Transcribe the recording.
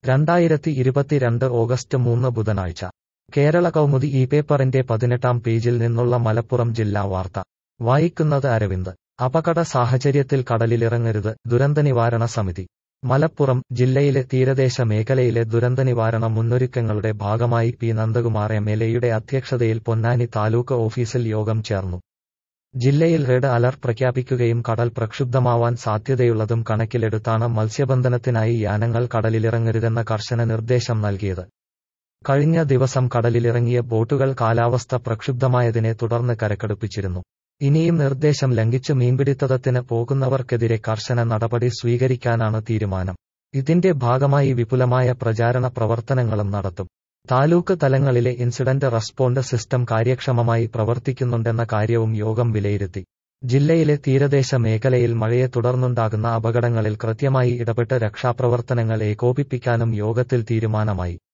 രണ്ടായിരത്തി ഇരുപത്തിരണ്ട് ഓഗസ്റ്റ് മൂന്ന് ബുധനാഴ്ച കേരള കൗമുദി ഈ പേപ്പറിന്റെ പതിനെട്ടാം പേജിൽ നിന്നുള്ള മലപ്പുറം ജില്ലാ വാർത്ത വായിക്കുന്നത് അരവിന്ദ് അപകട സാഹചര്യത്തിൽ കടലിലിറങ്ങരുത് ദുരന്തനിവാരണ സമിതി മലപ്പുറം ജില്ലയിലെ തീരദേശ മേഖലയിലെ ദുരന്തനിവാരണ മുന്നൊരുക്കങ്ങളുടെ ഭാഗമായി പി നന്ദകുമാർ എം എൽ എയുടെ അധ്യക്ഷതയിൽ പൊന്നാനി താലൂക്ക് ഓഫീസിൽ യോഗം ചേർന്നു ജില്ലയിൽ റെഡ് അലർട്ട് പ്രഖ്യാപിക്കുകയും കടൽ പ്രക്ഷുബ്ധമാവാൻ സാധ്യതയുള്ളതും കണക്കിലെടുത്താണ് മത്സ്യബന്ധനത്തിനായി യാനങ്ങൾ കടലിലിറങ്ങരുതെന്ന കർശന നിർദ്ദേശം നൽകിയത് കഴിഞ്ഞ ദിവസം കടലിലിറങ്ങിയ ബോട്ടുകൾ കാലാവസ്ഥ പ്രക്ഷുബ്ധമായതിനെ തുടർന്ന് കരക്കടുപ്പിച്ചിരുന്നു ഇനിയും നിർദ്ദേശം ലംഘിച്ച് മീൻപിടിത്തത്തിന് പോകുന്നവർക്കെതിരെ കർശന നടപടി സ്വീകരിക്കാനാണ് തീരുമാനം ഇതിന്റെ ഭാഗമായി വിപുലമായ പ്രചാരണ പ്രവർത്തനങ്ങളും നടത്തും താലൂക്ക് തലങ്ങളിലെ ഇൻസിഡന്റ് റെസ്പോണ്ട് സിസ്റ്റം കാര്യക്ഷമമായി പ്രവർത്തിക്കുന്നുണ്ടെന്ന കാര്യവും യോഗം വിലയിരുത്തി ജില്ലയിലെ തീരദേശ മേഖലയിൽ മഴയെ തുടർന്നുണ്ടാകുന്ന അപകടങ്ങളിൽ കൃത്യമായി ഇടപെട്ട് രക്ഷാപ്രവർത്തനങ്ങൾ ഏകോപിപ്പിക്കാനും യോഗത്തിൽ തീരുമാനമായി